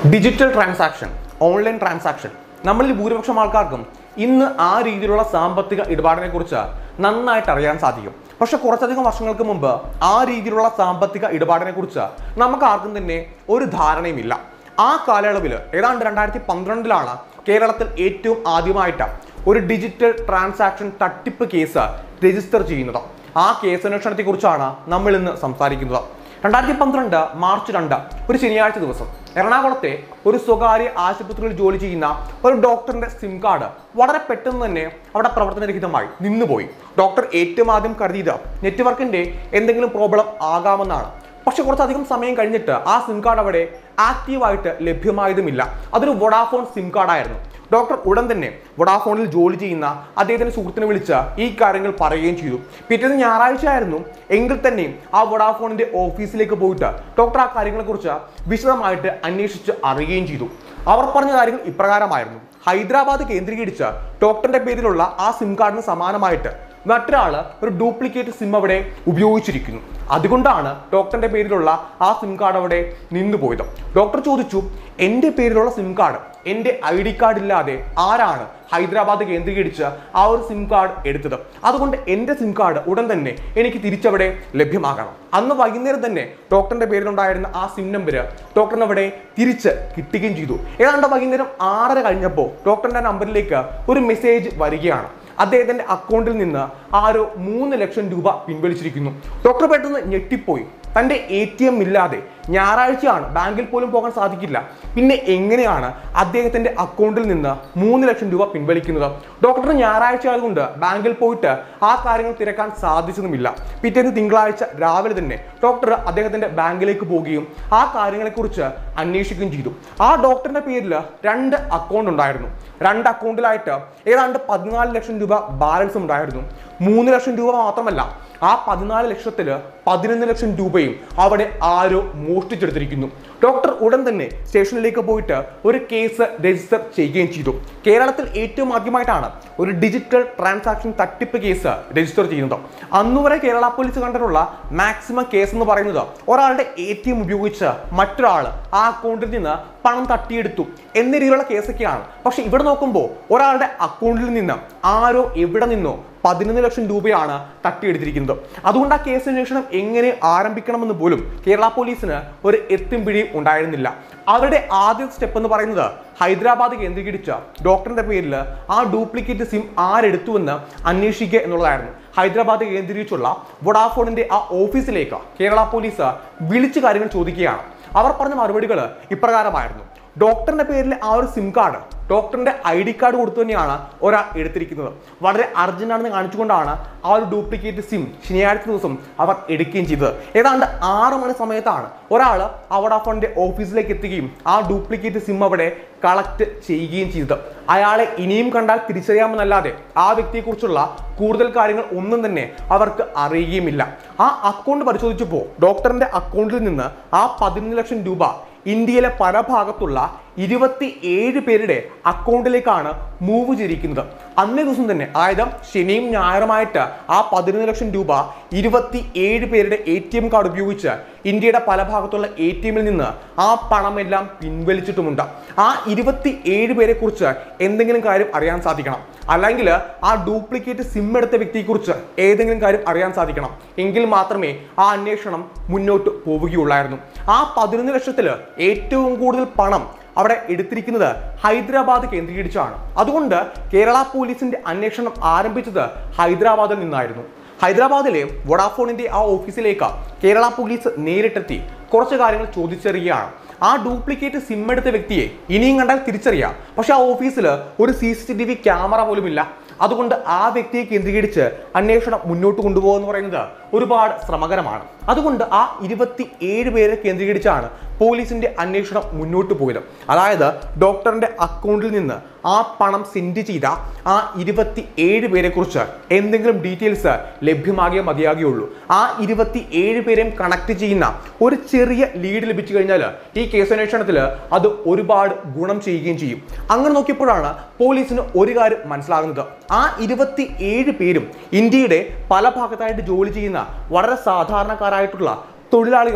digital transaction online transaction നമ്മളിൽ ഭൂരിപക്ഷം ആൾക്കാർക്കും ഇന്ന് ആ രീതിയിലുള്ള സാമ്പത്തിക ഇടപാടിനെ കുറിച്ച് നന്നായിട്ട് അറിയാൻ സാധിക്കും പക്ഷെ കുറച്ചധികം വർഷങ്ങൾക്ക് മുമ്പ് ആ രീതിയിലുള്ള സാമ്പത്തിക ഇടപാടിനെ കുറിച്ച് നമുക്ക് ആർക്കും തന്നെ ഒരു ധാരണയുമില്ല ആ കാലയളവിൽ ഏതാണ്ട് രണ്ടായിരത്തി പന്ത്രണ്ടിലാണ് കേരളത്തിൽ ഏറ്റവും ആദ്യമായിട്ട് ഒരു ഡിജിറ്റൽ ട്രാൻസാക്ഷൻ തട്ടിപ്പ് കേസ് രജിസ്റ്റർ ചെയ്യുന്നത് ആ കേസന്വേഷണത്തെ കുറിച്ചാണ് നമ്മൾ ഇന്ന് സംസാരിക്കുന്നത് രണ്ടായിരത്തി പന്ത്രണ്ട് മാർച്ച് രണ്ട് ഒരു ശനിയാഴ്ച ദിവസം എറണാകുളത്തെ ഒരു സ്വകാര്യ ആശുപത്രിയിൽ ജോലി ചെയ്യുന്ന ഒരു ഡോക്ടറിന്റെ സിം കാർഡ് വളരെ പെട്ടെന്ന് തന്നെ അവിടെ പ്രവർത്തനരഹിതമായി നിന്നുപോയി ഡോക്ടർ ഏറ്റവും ആദ്യം കരുതിയത് നെറ്റ്വർക്കിന്റെ എന്തെങ്കിലും പ്രോബ്ലം ആകാമെന്നാണ് പക്ഷെ കുറച്ചധികം സമയം കഴിഞ്ഞിട്ട് ആ സിം കാർഡ് അവിടെ ആക്റ്റീവായിട്ട് ലഭ്യമായതുമില്ല അതൊരു വൊഡാഫോൺ സിം കാർഡായിരുന്നു ഡോക്ടർ ഉടൻ തന്നെ വൊഡാഫോണിൽ ജോലി ചെയ്യുന്ന അദ്ദേഹത്തിന്റെ സുഹൃത്തിനെ വിളിച്ച് ഈ കാര്യങ്ങൾ പറയുകയും ചെയ്തു പിറ്റേന്ന് ഞായറാഴ്ച ആയിരുന്നു എങ്കിൽ തന്നെയും ആ വൊഡാഫോണിന്റെ ഓഫീസിലേക്ക് പോയിട്ട് ഡോക്ടർ ആ കാര്യങ്ങളെക്കുറിച്ച് വിശദമായിട്ട് അന്വേഷിച്ച് അറിയുകയും ചെയ്തു അവർ പറഞ്ഞ കാര്യങ്ങൾ ഇപ്രകാരമായിരുന്നു ഹൈദരാബാദ് കേന്ദ്രീകരിച്ച് ഡോക്ടറിന്റെ പേരിലുള്ള ആ സിം കാർഡിന് സമാനമായിട്ട് മറ്റൊരാൾ ഒരു ഡ്യൂപ്ലിക്കേറ്റ് സിം അവിടെ ഉപയോഗിച്ചിരിക്കുന്നു അതുകൊണ്ടാണ് ഡോക്ടറിന്റെ പേരിലുള്ള ആ സിം കാർഡ് അവിടെ നിന്നുപോയത് ഡോക്ടർ ചോദിച്ചു എൻ്റെ പേരിലുള്ള സിം കാർഡ് എൻ്റെ ഐ ഡി കാർഡ് ഇല്ലാതെ ആരാണ് ഹൈദരാബാദ് കേന്ദ്രീകരിച്ച് ആ ഒരു സിം കാർഡ് എടുത്തത് അതുകൊണ്ട് എൻ്റെ സിം കാർഡ് ഉടൻ തന്നെ എനിക്ക് തിരിച്ചവിടെ ലഭ്യമാകണം അന്ന് വൈകുന്നേരം തന്നെ ഡോക്ടറിന്റെ പേരിലുണ്ടായിരുന്ന ആ സിം നമ്പർ ഡോക്ടറിന് അവിടെ തിരിച്ച് കിട്ടുകയും ചെയ്തു ഏതാണ്ട് വൈകുന്നേരം ആറര കഴിഞ്ഞപ്പോൾ ഡോക്ടറിന്റെ നമ്പറിലേക്ക് ഒരു മെസ്സേജ് വരികയാണ് അദ്ദേഹത്തിന്റെ അക്കൗണ്ടിൽ നിന്ന് ആരോ മൂന്ന് ലക്ഷം രൂപ പിൻവലിച്ചിരിക്കുന്നു ഡോക്ടർ പെട്ടെന്ന് ഞെട്ടിപ്പോയി തന്റെ എ ടി എം ഇല്ലാതെ ഞായറാഴ്ചയാണ് ബാങ്കിൽ പോലും പോകാൻ സാധിക്കില്ല പിന്നെ എങ്ങനെയാണ് അദ്ദേഹത്തിന്റെ അക്കൗണ്ടിൽ നിന്ന് മൂന്ന് ലക്ഷം രൂപ പിൻവലിക്കുന്നത് ഡോക്ടറിന് ഞായറാഴ്ച ആയതുകൊണ്ട് ബാങ്കിൽ പോയിട്ട് ആ കാര്യങ്ങൾ തിരക്കാൻ സാധിച്ചതുമില്ല പിറ്റേന്ന് തിങ്കളാഴ്ച രാവിലെ തന്നെ ഡോക്ടർ അദ്ദേഹത്തിന്റെ ബാങ്കിലേക്ക് പോവുകയും ആ കാര്യങ്ങളെക്കുറിച്ച് അന്വേഷിക്കുകയും ചെയ്തു ആ ഡോക്ടറിന്റെ പേരിൽ രണ്ട് അക്കൗണ്ട് ഉണ്ടായിരുന്നു രണ്ട് അക്കൗണ്ടിലായിട്ട് ഏതാണ്ട് പതിനാല് ലക്ഷം രൂപ ബാലൻസ് ഉണ്ടായിരുന്നു മൂന്ന് ലക്ഷം രൂപ മാത്രമല്ല ആ പതിനാല് ലക്ഷത്തില് പതിനൊന്ന് ലക്ഷം രൂപയും അവിടെ ആരോ മോഷ്ടിച്ചെടുത്തിരിക്കുന്നു ഡോക്ടർ ഉടൻ തന്നെ സ്റ്റേഷനിലേക്ക് പോയിട്ട് ഒരു കേസ് രജിസ്റ്റർ ചെയ്യുകയും ചെയ്തു കേരളത്തിൽ ഏറ്റവും ആദ്യമായിട്ടാണ് ഒരു ഡിജിറ്റൽ ട്രാൻസാക്ഷൻ തട്ടിപ്പ് കേസ് രജിസ്റ്റർ ചെയ്യുന്നത് അന്നുവരെ കേരള പോലീസ് കണ്ടിട്ടുള്ള മാക്സിമം കേസ് എന്ന് പറയുന്നത് ഒരാളുടെ എ ടി എം ഉപയോഗിച്ച് മറ്റൊരാൾ ആ അക്കൗണ്ടിൽ നിന്ന് പണം തട്ടിയെടുത്തു എന്ന രീതിയിലുള്ള കേസൊക്കെയാണ് പക്ഷെ ഇവിടെ നോക്കുമ്പോൾ ഒരാളുടെ അക്കൗണ്ടിൽ നിന്ന് ആരോ എവിടെ നിന്നോ പതിനൊന്ന് ലക്ഷം രൂപയാണ് തട്ടിയെടുത്തിരിക്കുന്നത് അതുകൊണ്ട് ആ കേസ് അന്വേഷണം എങ്ങനെ ആരംഭിക്കണമെന്ന് പോലും കേരള പോലീസിന് ഒരു എത്തും പിടിയും ഉണ്ടായിരുന്നില്ല അവരുടെ ആദ്യ സ്റ്റെപ്പ് എന്ന് പറയുന്നത് ഹൈദരാബാദ് കേന്ദ്രീകരിച്ച ഡോക്ടറിന്റെ പേരിൽ ആ ഡ്യൂപ്ലിക്കേറ്റ് സിം ആരെടുത്തുവെന്ന് അന്വേഷിക്കുക എന്നുള്ളതായിരുന്നു ഹൈദരാബാദ് കേന്ദ്രീകരിച്ചുള്ള വൊഡാഫോണിന്റെ ആ ഓഫീസിലേക്ക് കേരള പോലീസ് വിളിച്ചു കാര്യങ്ങൾ ചോദിക്കുകയാണ് അവർ പറഞ്ഞ മറുപടികൾ ഇപ്രകാരമായിരുന്നു ഡോക്ടറിന്റെ പേരിൽ ആ ഒരു സിം കാർഡ് ഡോക്ടറിന്റെ ഐ ഡി കാർഡ് കൊടുത്തു തന്നെയാണ് ഒരാൾ എടുത്തിരിക്കുന്നത് വളരെ അർജന്റ് ആണെന്ന് കാണിച്ചുകൊണ്ടാണ് ആ ഒരു ഡ്യൂപ്ലിക്കേറ്റ് സിം ശനിയാഴ്ച ദിവസം അവർ എടുക്കുകയും ചെയ്തത് ഏതാണ്ട് ആറ് മണി സമയത്താണ് ഒരാൾ വോഡാഫോണിന്റെ ഓഫീസിലേക്ക് എത്തുകയും ആ ഡ്യൂപ്ലിക്കേറ്റ് സിം അവിടെ കളക്ട് ചെയ്യുകയും ചെയ്തത് അയാളെ ഇനിയും കണ്ടാൽ തിരിച്ചറിയാമെന്നല്ലാതെ ആ വ്യക്തിയെക്കുറിച്ചുള്ള കൂടുതൽ കാര്യങ്ങൾ ഒന്നും തന്നെ അവർക്ക് അറിയുകയുമില്ല ആ അക്കൗണ്ട് പരിശോധിച്ചപ്പോൾ ഡോക്ടറിന്റെ അക്കൗണ്ടിൽ നിന്ന് ആ പതിനൊന്ന് ലക്ഷം രൂപ ഇന്ത്യയിലെ പല ഭാഗത്തുള്ള ഇരുപത്തി ഏഴ് പേരുടെ അക്കൗണ്ടിലേക്കാണ് മൂവ് ചെയ്തിരിക്കുന്നത് അന്നേ ദിവസം തന്നെ അതായത് ശനിയും ഞായറുമായിട്ട് ആ പതിനൊന്ന് ലക്ഷം രൂപ ഇരുപത്തി ഏഴ് പേരുടെ എ ടി എം കാർഡ് ഉപയോഗിച്ച് ഇന്ത്യയുടെ പല ഭാഗത്തുള്ള എ ടി എമ്മിൽ നിന്ന് ആ പണമെല്ലാം പിൻവലിച്ചിട്ടുമുണ്ട് ആ ഇരുപത്തി ഏഴ് പേരെ കുറിച്ച് എന്തെങ്കിലും കാര്യം അറിയാൻ സാധിക്കണം അല്ലെങ്കിൽ ആ ഡ്യൂപ്ലിക്കേറ്റ് സിം എടുത്ത വ്യക്തിയെക്കുറിച്ച് ഏതെങ്കിലും കാര്യം അറിയാൻ സാധിക്കണം എങ്കിൽ മാത്രമേ ആ അന്വേഷണം മുന്നോട്ട് പോവുകയുള്ളായിരുന്നു ആ പതിനൊന്ന് ലക്ഷത്തില് ഏറ്റവും കൂടുതൽ പണം അവിടെ എടുത്തിരിക്കുന്നത് ഹൈദരാബാദ് കേന്ദ്രീകരിച്ചാണ് അതുകൊണ്ട് കേരള പോലീസിന്റെ അന്വേഷണം ആരംഭിച്ചത് ഹൈദരാബാദിൽ നിന്നായിരുന്നു ഹൈദരാബാദിലെ വൊഡാഫോണിന്റെ ആ ഓഫീസിലേക്ക് കേരള പോലീസ് നേരിട്ടെത്തി കുറച്ച് കാര്യങ്ങൾ ചോദിച്ചറിയുകയാണ് ആ ഡ്യൂപ്ലിക്കേറ്റ് സിം എടുത്ത വ്യക്തിയെ ഇനിയും കണ്ടാൽ തിരിച്ചറിയാം പക്ഷെ ആ ഓഫീസിൽ ഒരു C C T V camera പോലും ഇല്ല അതുകൊണ്ട് ആ വ്യക്തിയെ കേന്ദ്രീകരിച്ച് അന്വേഷണം മുന്നോട്ട് കൊണ്ടുപോകുക എന്ന് പറയുന്നത് ഒരുപാട് ശ്രമകരമാണ് അതുകൊണ്ട് ആ ഇരുപത്തി ഏഴ് പേരെ കേന്ദ്രീകരിച്ചാണ് പോലീസിന്റെ അന്വേഷണം മുന്നോട്ട് പോയത് അതായത് ഡോക്ടറിന്റെ അക്കൗണ്ടിൽ നിന്ന് ആ പണം സെൻഡ് ചെയ്ത ആ ഇരുപത്തി ഏഴ് പേരെ കുറിച്ച് എന്തെങ്കിലും ഡീറ്റെയിൽസ് ലഭ്യമാകിയേ മതിയാകുകയുള്ളൂ ആ ഇരുപത്തി ഏഴ് പേരെയും കണക്ട് ചെയ്യുന്ന ഒരു ചെറിയ ലീഡ് ലഭിച്ചു കഴിഞ്ഞാൽ ഈ കേസന്വേഷണത്തിൽ അത് ഒരുപാട് ഗുണം ചെയ്യുകയും ചെയ്യും അങ്ങനെ നോക്കിയപ്പോഴാണ് പോലീസിന് ഒരു കാര്യം മനസ്സിലാകുന്നത് ആ ഇരുപത്തി ഏഴ് പേരും ഇന്ത്യയുടെ പല ഭാഗത്തായിട്ട് ജോലി ചെയ്യുന്ന വളരെ സാധാരണക്കാരായിട്ടുള്ള തൊഴിലാളികളാണ്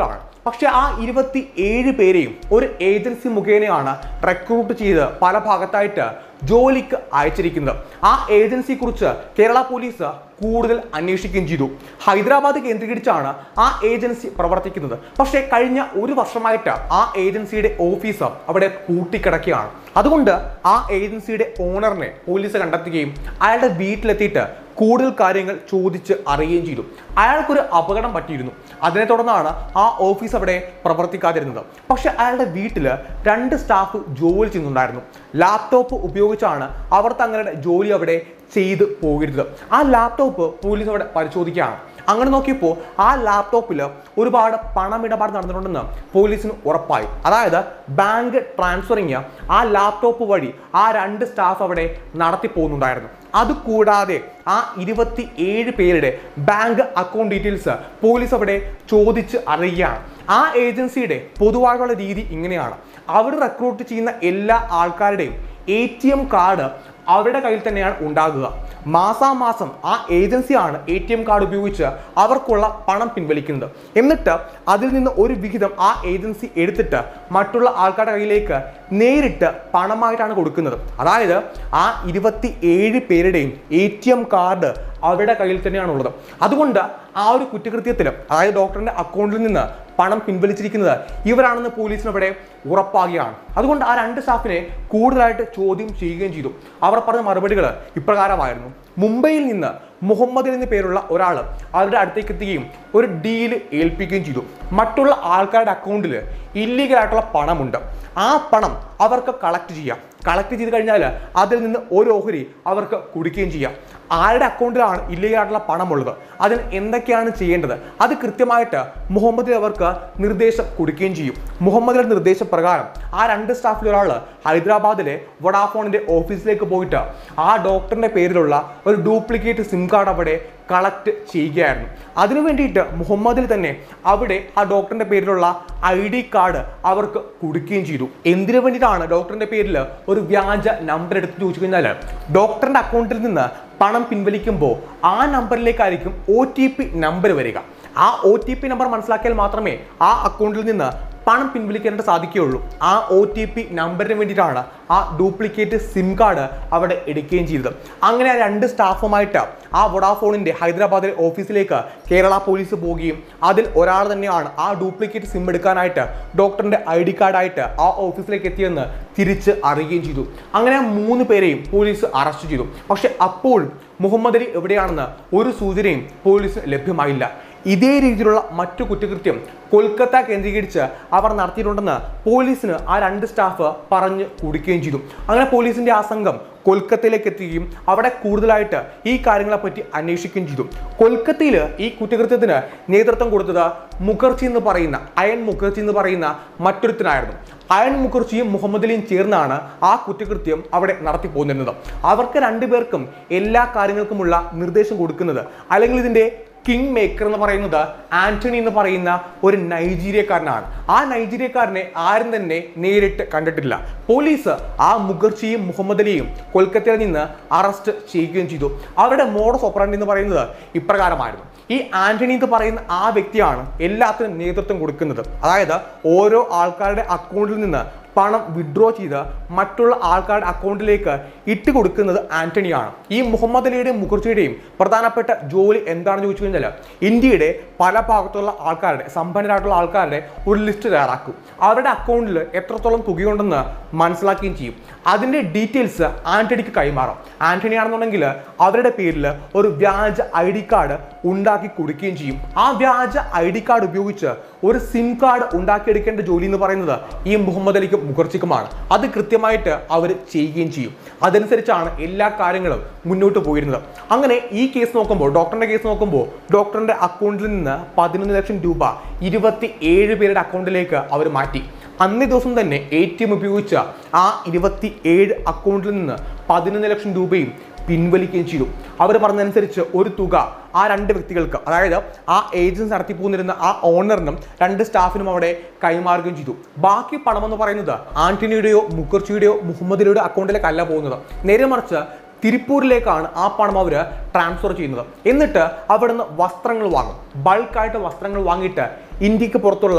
പക്ഷെ ആ ഇരുപത്തി ഏഴ് പേരെയും ഒരു ഏജൻസി മുഖേനയാണ് റിക്രൂട്ട് ചെയ്ത് പല ഭാഗത്തായിട്ട് ജോലിക്ക് അയച്ചിരിക്കുന്നത് ആ ഏജൻസിയെ കുറിച്ച് കേരള പോലീസ് കൂടുതൽ അന്വേഷിക്കുകയും ചെയ്തു ഹൈദരാബാദ് കേന്ദ്രീകരിച്ചാണ് ആ ഏജൻസി പ്രവർത്തിക്കുന്നത് പക്ഷേ കഴിഞ്ഞ ഒരു വർഷമായിട്ട് ആ ഏജൻസിയുടെ ഓഫീസ് അവിടെ പൂട്ടിക്കിടക്കുകയാണ് അതുകൊണ്ട് ആ ഏജൻസിയുടെ ഓണറിനെ പോലീസ് കണ്ടെത്തുകയും അയാളുടെ വീട്ടിലെത്തിയിട്ട് കൂടുതൽ കാര്യങ്ങൾ ചോദിച്ച് അറിയുകയും ചെയ്തു അയാൾക്കൊരു അപകടം പറ്റിയിരുന്നു അതിനെ തുടർന്നാണ് ആ ഓഫീസ് അവിടെ പ്രവർത്തിക്കാതിരുന്നത് പക്ഷെ അയാളുടെ വീട്ടിൽ രണ്ട് സ്റ്റാഫ് ജോലി ചെയ്യുന്നുണ്ടായിരുന്നു ലാപ്ടോപ്പ് ഉപയോഗിച്ചാണ് അവർ തങ്ങളുടെ ജോലി അവിടെ ചെയ്ത് പോകരുത് ആ ലാപ്ടോപ്പ് പോലീസ് അവിടെ പരിശോധിക്കുകയാണ് അങ്ങനെ നോക്കിയപ്പോൾ ആ ലാപ്ടോപ്പിൽ ഒരുപാട് പണമിടപാട് നടന്നിട്ടുണ്ടെന്ന് പോലീസിന് ഉറപ്പായി അതായത് ബാങ്ക് ട്രാൻസ്ഫറിങ് ആ ലാപ്ടോപ്പ് വഴി ആ രണ്ട് സ്റ്റാഫ് അവിടെ നടത്തി പോകുന്നുണ്ടായിരുന്നു അതുകൂടാതെ ആ ഇരുപത്തി ഏഴ് പേരുടെ ബാങ്ക് അക്കൗണ്ട് ഡീറ്റെയിൽസ് പോലീസ് അവിടെ ചോദിച്ച് അറിയുകയാണ് ആ ഏജൻസിയുടെ പൊതുവായുള്ള രീതി ഇങ്ങനെയാണ് അവർ റിക്രൂട്ട് ചെയ്യുന്ന എല്ലാ ആൾക്കാരുടെയും എ ടി എം കാർഡ് അവരുടെ കയ്യിൽ തന്നെയാണ് ഉണ്ടാകുക മാസാമാസം ആ ഏജൻസിയാണ് എ ടി എം കാർഡ് ഉപയോഗിച്ച് അവർക്കുള്ള പണം പിൻവലിക്കുന്നത് എന്നിട്ട് അതിൽ നിന്ന് ഒരു വിഹിതം ആ ഏജൻസി എടുത്തിട്ട് മറ്റുള്ള ആൾക്കാരുടെ കയ്യിലേക്ക് നേരിട്ട് പണമായിട്ടാണ് കൊടുക്കുന്നത് അതായത് ആ ഇരുപത്തി ഏഴ് പേരുടെയും എ ടി എം കാർഡ് അവരുടെ കയ്യിൽ തന്നെയാണ് ഉള്ളത് അതുകൊണ്ട് ആ ഒരു കുറ്റകൃത്യത്തിൽ അതായത് ഡോക്ടറിന്റെ അക്കൗണ്ടിൽ നിന്ന് പണം പിൻവലിച്ചിരിക്കുന്നത് ഇവരാണെന്ന് പോലീസിന് ഇവിടെ ഉറപ്പാകുകയാണ് അതുകൊണ്ട് ആ രണ്ട് സ്റ്റാഫിനെ കൂടുതലായിട്ട് ചോദ്യം ചെയ്യുകയും ചെയ്തു അവർ പറഞ്ഞ മറുപടികൾ ഇപ്രകാരമായിരുന്നു മുംബൈയിൽ നിന്ന് മുഹമ്മദ് എന്ന പേരുള്ള ഒരാൾ അവരുടെ അടുത്തേക്ക് എത്തുകയും ഒരു ഡീല് ഏൽപ്പിക്കുകയും ചെയ്തു മറ്റുള്ള ആൾക്കാരുടെ അക്കൗണ്ടിൽ ഇല്ലീഗലായിട്ടുള്ള പണമുണ്ട് ആ പണം അവർക്ക് കളക്ട് ചെയ്യാം കളക്ട് ചെയ്ത് കഴിഞ്ഞാൽ അതിൽ നിന്ന് ഒരു ഓഹരി അവർക്ക് കുടിക്കുകയും ചെയ്യാം ആരുടെ അക്കൗണ്ടിലാണ് ഇല്ലീഗലായിട്ടുള്ള പണമുള്ളത് അതിന് എന്തൊക്കെയാണ് ചെയ്യേണ്ടത് അത് കൃത്യമായിട്ട് മുഹമ്മദിൽ അവർക്ക് നിർദ്ദേശം കൊടുക്കുകയും ചെയ്യും മുഹമ്മദിന്റെ നിർദ്ദേശപ്രകാരം ആ രണ്ട് സ്റ്റാഫിൽ ഒരാൾ ഹൈദരാബാദിലെ വൊഡാഫോണിന്റെ ഓഫീസിലേക്ക് പോയിട്ട് ആ ഡോക്ടറിന്റെ പേരിലുള്ള ഒരു ഡ്യൂപ്ലിക്കേറ്റ് സിം കാർഡ് അവിടെ കളക്ട് ചെയ്യുകയായിരുന്നു അതിനു വേണ്ടിയിട്ട് മുഹമ്മദിൽ തന്നെ അവിടെ ആ ഡോക്ടറിന്റെ പേരിലുള്ള ഐ ഡി കാർഡ് അവർക്ക് കൊടുക്കുകയും ചെയ്തു എന്തിനു വേണ്ടിയിട്ടാണ് ഡോക്ടറിന്റെ പേരിൽ ഒരു വ്യാജ നമ്പർ എടുത്ത് ചോദിച്ചു കഴിഞ്ഞാൽ ഡോക്ടറിന്റെ അക്കൗണ്ടിൽ നിന്ന് പണം പിൻവലിക്കുമ്പോൾ ആ നമ്പറിലേക്കായിരിക്കും ഒ ടി പി നമ്പർ വരിക ആ ഒ ടി പി നമ്പർ മനസ്സിലാക്കിയാൽ മാത്രമേ ആ അക്കൗണ്ടിൽ നിന്ന് പണം പിൻവലിക്കാനായിട്ട് സാധിക്കുകയുള്ളൂ ആ ഒ ടി പി നമ്പറിന് വേണ്ടിയിട്ടാണ് ആ ഡ്യൂപ്ലിക്കേറ്റ് സിം കാർഡ് അവിടെ എടുക്കുകയും ചെയ്തത് അങ്ങനെ ആ രണ്ട് സ്റ്റാഫുമായിട്ട് ആ വൊഡാഫോണിന്റെ ഹൈദരാബാദിലെ ഓഫീസിലേക്ക് കേരള പോലീസ് പോവുകയും അതിൽ ഒരാൾ തന്നെയാണ് ആ ഡ്യൂപ്ലിക്കേറ്റ് സിം എടുക്കാനായിട്ട് ഡോക്ടറിന്റെ ഐ ഡി കാർഡായിട്ട് ആ ഓഫീസിലേക്ക് എത്തിയെന്ന് തിരിച്ച് അറിയുകയും ചെയ്തു അങ്ങനെ ആ മൂന്ന് പേരെയും പോലീസ് അറസ്റ്റ് ചെയ്തു പക്ഷെ അപ്പോഴും മുഹമ്മദ് അലി എവിടെയാണെന്ന് ഒരു സൂചനയും പോലീസിന് ലഭ്യമായില്ല ഇതേ രീതിയിലുള്ള മറ്റു കുറ്റകൃത്യം കൊൽക്കത്ത കേന്ദ്രീകരിച്ച് അവർ നടത്തിയിട്ടുണ്ടെന്ന് പോലീസിന് ആ രണ്ട് സ്റ്റാഫ് പറഞ്ഞ് കുടിക്കുകയും ചെയ്തു അങ്ങനെ പോലീസിന്റെ ആ സംഘം കൊൽക്കത്തയിലേക്ക് എത്തുകയും അവിടെ കൂടുതലായിട്ട് ഈ കാര്യങ്ങളെപ്പറ്റി അന്വേഷിക്കുകയും ചെയ്തു കൊൽക്കത്തയിൽ ഈ കുറ്റകൃത്യത്തിന് നേതൃത്വം കൊടുത്തത് മുഖർജി എന്ന് പറയുന്ന അയൺ മുഖർജി എന്ന് പറയുന്ന മറ്റൊരുത്തനായിരുന്നു അയൺ മുഖർജിയും മുഹമ്മദ് അലിയും ചേർന്നാണ് ആ കുറ്റകൃത്യം അവിടെ നടത്തി പോന്നിരുന്നത് അവർക്ക് രണ്ടുപേർക്കും എല്ലാ കാര്യങ്ങൾക്കുമുള്ള നിർദ്ദേശം കൊടുക്കുന്നത് അല്ലെങ്കിൽ ഇതിന്റെ കിങ് മേക്കർ എന്ന് പറയുന്നത് ആന്റണി എന്ന് പറയുന്ന ഒരു നൈജീരിയക്കാരനാണ് ആ നൈജീരിയക്കാരനെ ആരും തന്നെ നേരിട്ട് കണ്ടിട്ടില്ല പോലീസ് ആ മുഖർജിയും മുഹമ്മദ് അലിയും കൊൽക്കത്തയിൽ നിന്ന് അറസ്റ്റ് ചെയ്യുകയും ചെയ്തു അവരുടെ മോഡസ് ഓപ്പറാൻഡി എന്ന് പറയുന്നത് ഇപ്രകാരമായിരുന്നു ഈ ആന്റണി എന്ന് പറയുന്ന ആ വ്യക്തിയാണ് എല്ലാത്തിനും നേതൃത്വം കൊടുക്കുന്നത് അതായത് ഓരോ ആൾക്കാരുടെ അക്കൗണ്ടിൽ നിന്ന് പണം വിഡ്രോ ചെയ്ത് മറ്റുള്ള ആൾക്കാരുടെ അക്കൗണ്ടിലേക്ക് ഇട്ട് കൊടുക്കുന്നത് ആന്റണിയാണ് ഈ മുഹമ്മദ് അലിയുടെയും മുഖർജിയുടെയും പ്രധാനപ്പെട്ട ജോലി എന്താണെന്ന് ചോദിച്ചു കഴിഞ്ഞാൽ ഇന്ത്യയുടെ പല ഭാഗത്തുള്ള ആൾക്കാരുടെ സമ്പന്നരായിട്ടുള്ള ആൾക്കാരുടെ ഒരു ലിസ്റ്റ് തയ്യാറാക്കും അവരുടെ അക്കൗണ്ടിൽ എത്രത്തോളം തുകയുണ്ടെന്ന് മനസ്സിലാക്കുകയും ചെയ്യും അതിൻ്റെ ഡീറ്റെയിൽസ് ആന്റണിക്ക് കൈമാറും ആന്റണി ആണെന്നുണ്ടെങ്കിൽ അവരുടെ പേരിൽ ഒരു വ്യാജ ഐ ഡി കാർഡ് ഉണ്ടാക്കി കൊടുക്കുകയും ചെയ്യും ആ വ്യാജ ഐ ഡി കാർഡ് ഉപയോഗിച്ച് ഒരു സിം കാർഡ് ഉണ്ടാക്കിയെടുക്കേണ്ട ജോലി എന്ന് പറയുന്നത് ഈ മുഹമ്മദ് അലിക്കും മുഖർജിക്കുമാണ് അത് കൃത്യമായിട്ട് അവർ ചെയ്യുകയും ചെയ്യും അതനുസരിച്ചാണ് എല്ലാ കാര്യങ്ങളും മുന്നോട്ട് പോയിരുന്നത് അങ്ങനെ ഈ കേസ് നോക്കുമ്പോൾ ഡോക്ടറിന്റെ കേസ് നോക്കുമ്പോൾ ഡോക്ടറിന്റെ അക്കൗണ്ടിൽ നിന്ന് പതിനൊന്ന് ലക്ഷം രൂപ ഇരുപത്തി ഏഴ് പേരുടെ അക്കൗണ്ടിലേക്ക് അവർ മാറ്റി അന്നേ ദിവസം തന്നെ എ ടി എം ഉപയോഗിച്ച ആ ഇരുപത്തി ഏഴ് അക്കൗണ്ടിൽ നിന്ന് പതിനൊന്ന് ലക്ഷം രൂപയും പിൻവലിക്കുകയും ചെയ്തു അവർ പറഞ്ഞതനുസരിച്ച് ഒരു തുക ആ രണ്ട് വ്യക്തികൾക്ക് അതായത് ആ ഏജൻസി നടത്തി പോന്നിരുന്ന ആ ഓണറിനും രണ്ട് സ്റ്റാഫിനും അവിടെ കൈമാറുകയും ചെയ്തു ബാക്കി പണം എന്ന് പറയുന്നത് ആന്റണിയുടെയോ മുഖർജിയുടെയോ മുഹമ്മദിലുടെയോ അക്കൗണ്ടിലേക്കല്ല പോകുന്നത് നേരെ മറിച്ച് തിരുപ്പൂരിലേക്കാണ് ആ പണം അവർ ട്രാൻസ്ഫർ ചെയ്യുന്നത് എന്നിട്ട് അവിടുന്ന് വസ്ത്രങ്ങൾ വാങ്ങും ബൾക്കായിട്ട് വസ്ത്രങ്ങൾ വാങ്ങിയിട്ട് ഇന്ത്യക്ക് പുറത്തുള്ള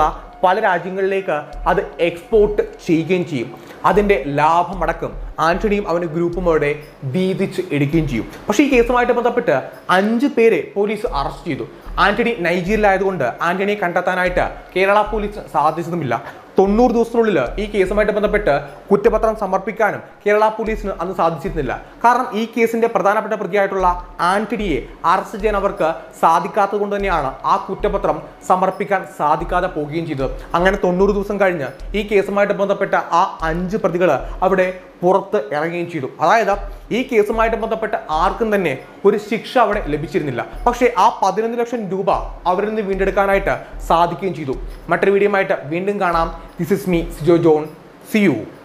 പല രാജ്യങ്ങളിലേക്ക് അത് എക്സ്പോർട്ട് ചെയ്യുകയും ചെയ്യും അതിന്റെ ലാഭമടക്കം ആന്റണിയും അവന്റെ ഗ്രൂപ്പും അവിടെ വീതിച്ച് എടുക്കുകയും ചെയ്യും പക്ഷേ ഈ കേസുമായിട്ട് ബന്ധപ്പെട്ട് അഞ്ച് പേരെ പോലീസ് അറസ്റ്റ് ചെയ്തു ആന്റണി നൈജീരിയയിലായതുകൊണ്ട് ആന്റണിയെ കണ്ടെത്താനായിട്ട് കേരള പോലീസ് സാധിച്ചതുമില്ല തൊണ്ണൂറ് ദിവസത്തിനുള്ളിൽ ഈ കേസുമായിട്ട് ബന്ധപ്പെട്ട് കുറ്റപത്രം സമർപ്പിക്കാനും കേരള പോലീസിന് അന്ന് സാധിച്ചിരുന്നില്ല കാരണം ഈ കേസിന്റെ പ്രധാനപ്പെട്ട പ്രതിയായിട്ടുള്ള ആന്റണിയെ അറസ്റ്റ് ചെയ്യാൻ അവർക്ക് സാധിക്കാത്തത് കൊണ്ട് തന്നെയാണ് ആ കുറ്റപത്രം സമർപ്പിക്കാൻ സാധിക്കാതെ പോവുകയും ചെയ്തത് അങ്ങനെ തൊണ്ണൂറ് ദിവസം കഴിഞ്ഞ് ഈ കേസുമായിട്ട് ബന്ധപ്പെട്ട ആ അഞ്ച് പ്രതികൾ അവിടെ പുറത്ത് ഇറങ്ങുകയും ചെയ്തു അതായത് ഈ കേസുമായിട്ട് ബന്ധപ്പെട്ട് ആർക്കും തന്നെ ഒരു ശിക്ഷ അവിടെ ലഭിച്ചിരുന്നില്ല പക്ഷേ ആ പതിനൊന്ന് ലക്ഷം രൂപ അവരിൽ നിന്ന് വീണ്ടെടുക്കാനായിട്ട് സാധിക്കുകയും ചെയ്തു മറ്റൊരു വീഡിയോ ആയിട്ട് വീണ്ടും കാണാം this is me Sijo John see U